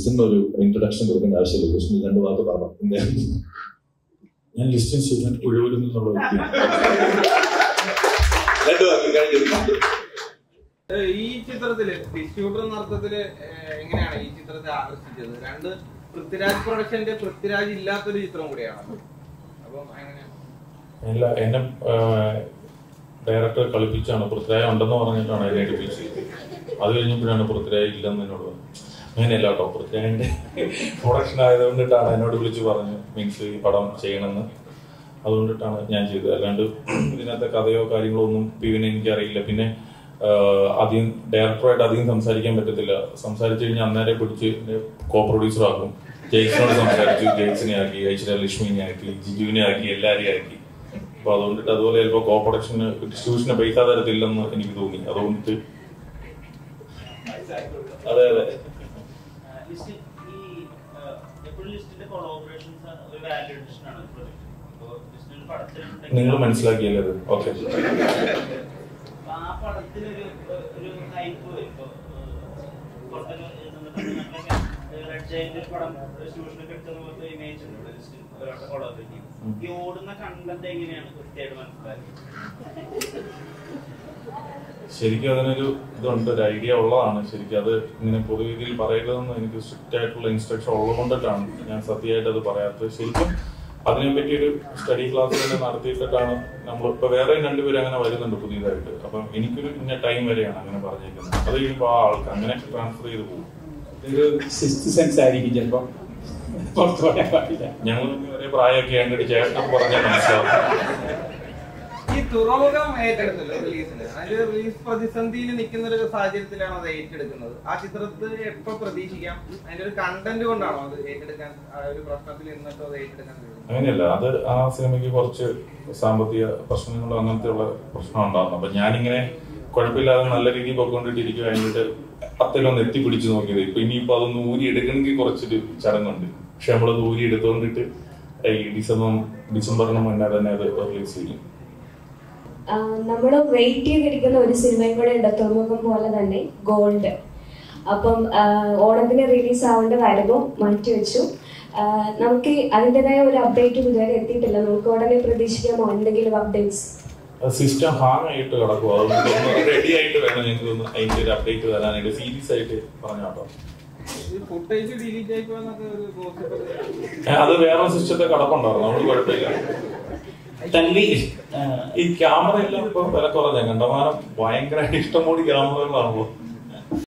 ലിസ്റ്റിന് ഒരു ഇൻട്രൊഡക്ഷൻ കൊടുക്കേണ്ട ആവശ്യമില്ല വിഷ്ണു രണ്ട് വാക്ക് പറഞ്ഞു എന്തായാലും ഞാൻ ലിസ്റ്റിൻ ശിവൻ ഉഴവൂരിൽ നിന്നുള്ള വ്യക്തിയാണ് രണ്ട് വാക്ക് കഴിഞ്ഞു ഏഹ് ഈ ചിത്രത്തില് ഡിസ്ട്രിബ്യൂട്ടർ എന്ന അർത്ഥത്തില് ഏഹ് എങ്ങനെയാണ് ഈ ചിത്രത്തെ ആകർഷിച്ചത് രണ്ട് പൃഥ്വിരാജ് പ്രൊഡക്ഷന്റെ പൃഥ്വിരാജ് ഇല്ലാത്തൊരു ചിത്രം കൂടിയാണ് അപ്പം എങ്ങനെയാണ് എല്ലാ എന്നെ ഡയറക്ടർ കളിപ്പിച്ചാണ് പൃഥ്വിരാജ് ഉണ്ടെന്ന് പറഞ്ഞിട്ടാണ് എന്നെ എടുപ്പിച്ചത് അത് കഴിഞ്ഞപ്പോഴാണ് പൃഥ്വിരാജ് ഇല്ലെന്ന് എന്നോട് പറഞ്ഞത് അങ്ങനെയല്ല കേട്ടോ പൃഥ്വിരാജിന്റെ പ്രൊഡക്ഷൻ ആയതുകൊണ്ടിട്ടാണ് എന്നോട് വിളിച്ച് പറഞ്ഞു മീൻസ് ഈ പടം ചെയ്യണമെന്ന് അതുകൊണ്ടിട്ടാണ് ഞാൻ ചെയ്തത് അല്ലാണ്ട് ഇതിനകത്തെ കഥയോ കാര്യങ്ങളോ ഒന്നും പിന്നെ എനിക്കറിയില്ല പിന്നെ ആഹ്, അധികം ഡയറക്ടറായിട്ട് അധികം സംസാരിക്കാൻ പറ്റത്തില്ല സംസാരിച്ചു കഴിഞ്ഞാൽ അന്നേരെ പിടിച്ച് കോ പ്രൊഡ്യൂസർ ആക്കും ജെയ്സിനോട് സംസാരിച്ചു ജെയ്സിനെ ആക്കി ഐശ്വര്യ ലക്ഷ്മിനെ ആക്കി ജിജുവിനെ ആക്കി എല്ലാവരെയും ആക്കി അപ്പൊ അതുകൊണ്ടിട്ട് അതുപോലെ ചിലപ്പോ കോ പ്രൊഡക്ഷന് ഡിസ്ട്രിബ്യൂഷന് പൈസ തരത്തില്ലെന്ന് എനിക്ക് തോന്നി അതുകൊണ്ടിട്ട് അതെ അതെ ലിസ്റ്റ് ഈ എപ്പോഴും ലിസ്റ്റിന്റെ കൊളാബറേഷൻസ് ഒരു വാല്യൂ അഡീഷൻ ആണ് പ്രൊജക്ട് അപ്പോൾ ലിസ്റ്റിന് പടത്തിലുണ്ടെങ്കിൽ നിങ്ങൾ മനസ്സിലാക്കിയല്ലേ അത് ഓക്കെ അപ്പൊ ആ പടത്തിനൊരു ഒരു ഹൈപ്പ് ഇപ്പൊ പുറത്തൊരു റെഡ് ജയന്റ് ഒരു പടം ഡിസ്ട്രിബ്യൂഷനൊക്കെ എടുത്ത പോലത്തെ ഇമേജ് ഉണ്ട് ഇവിടെ ലിസ്റ്റിൽ ഒരാളുടെ കൊളാബറേറ്റ് ഈ ഓടുന്ന കണ്ടന്റ് എങ്ങനെയാണ് കൃത്യമായിട്ട് മനസ്സിലാക്കി ശരിക്കും അതിനൊരു ഇതുണ്ട് ഒരു ഐഡിയ ഉള്ളതാണ് ശരിക്കും അത് ഇങ്ങനെ പൊതു രീതിയിൽ പറയരുതെന്ന് എനിക്ക് സ്ട്രിക്റ്റ് ആയിട്ടുള്ള ഇൻസ്ട്രക്ഷൻ ഉള്ളതുകൊണ്ടിട്ടാണ് ഞാൻ സത്യമായിട്ട് അത് പറയാത്തത് ശരിക്കും അതിനെപ്പറ്റി ഒരു സ്റ്റഡി ക്ലാസ് തന്നെ നടത്തിയിട്ടാണ് നമ്മൾ ഇപ്പൊ വേറെ രണ്ടുപേരും അങ്ങനെ വരുന്നുണ്ട് പുതിയതായിട്ട് അപ്പം എനിക്കൊരു ഇന്ന ടൈം വരെയാണ് അങ്ങനെ പറഞ്ഞേക്കുന്നത് അത് കഴിയുമ്പോൾ ആ ആൾക്ക് അങ്ങനെ ട്രാൻസ്ഫർ ചെയ്ത് പോകും ഒരു സിക്സ് സെൻസ് ആയിരിക്കും ചിലപ്പോ പുറത്തു പറയാൻ പാടില്ല ഞങ്ങൾ ഒരേ പ്രായമൊക്കെ ആയിട്ട് ചേട്ടൻ പറഞ്ഞാൽ മനസ്സിലാവും ഈ തുറമുഖം ഏറ്റെടുത്തല്ലോ റിലീസിന് അതിന്റെ റിലീസ് പ്രതിസന്ധിയിൽ നിൽക്കുന്ന ഒരു സാഹചര്യത്തിലാണ് അത് ഏറ്റെടുക്കുന്നത് ആ ചിത്രത്തിൽ എപ്പോ പ്രതീക്ഷിക്കാം അതിന്റെ ഒരു കണ്ടന്റ് കൊണ്ടാണോ അത് ഏറ്റെടുക്കാൻ ആ ഒരു പ്രശ്നത്തിൽ നിന്നിട്ടോ അത് ഏറ്റെടുക്കാൻ കഴിയുന്നത് അങ്ങനെയല്ല അത് ആ സിനിമയ്ക്ക് കുറച്ച് സാമ്പത്തിക പ്രശ്നങ്ങളും അങ്ങനത്തെ ഉള്ള പ്രശ്നം ഉണ്ടായിരുന്നു അപ്പൊ ഞാനിങ്ങനെ കുഴപ്പമില്ലാതെ നല്ല രീതിയിൽ പൊക്കോണ്ടിട്ടിരിക്കും കഴിഞ്ഞിട്ട് അത്തേലൊന്ന് എത്തിപ്പിടിച്ച് നോക്കിയത് ഇപ്പൊ ഇനിയിപ്പോ അതൊന്ന് ഊരി എടുക്കണമെങ്കിൽ കുറച്ചൊരു ചടങ്ങുണ്ട് പക്ഷെ നമ്മളത് ഊരി എടുത്തോണ്ടിട്ട് ഈ ഡിസംബർ ഡിസംബറിന് മുന്നേ തന്നെ അത് റിലീസ് ചെയ്യും നമ്മൾ വെയിറ്റ് ചെയ്തിരിക്കുന്ന ഒരു സിനിമയും കൂടെ ഉണ്ട് തുറമുഖം പോലെ തന്നെ ഗോൾഡ് അപ്പം ആ, ഓണത്തിന് റിലീസ് ആവേണ്ടതായിരുന്നു മാറ്റിവെച്ചു ആ, നമുക്ക് അതിൻ്റെതായ ഒരു അപ്ഡേറ്റും ഇതുവരെ എത്തിയിട്ടില്ല നമുക്ക് ഉടനെ പ്രതീക്ഷിക്കാമോ എന്തെങ്കിലും അപ്ഡേറ്റ്സ് സിസ്റ്റം ഹാങ് ആയിട്ട് കിടക്കും അതുകൊണ്ട് റെഡി ആയിട്ട് വേണം ഞങ്ങൾക്ക് ഒന്ന് അതിന്റെ ഒരു അപ്ഡേറ്റ് തരാനായിട്ട് സീരിയസ് ആയിട്ട് പറഞ്ഞു കേട്ടോ ഈ ഫുട്ടേജ് ഡിലീറ്റ് ആയി പോയെന്നൊക്കെ ഒരു gossip ഒക്കെ. ഏ, അത് വേറെ സിസ്റ്റത്തെ കടപ്പുണ്ടായിരുന്നു അതുകൊണ്ട് കുഴപ്പമില്ല തൻവി ഈ ക്യാമറ എല്ലാം ഇപ്പൊ വില കുറഞ്ഞ കണ്ടമാനം ഭയങ്കരമായിട്ട് ഇഷ്ടംകൂടി ക്യാമറകളാണല്ലോ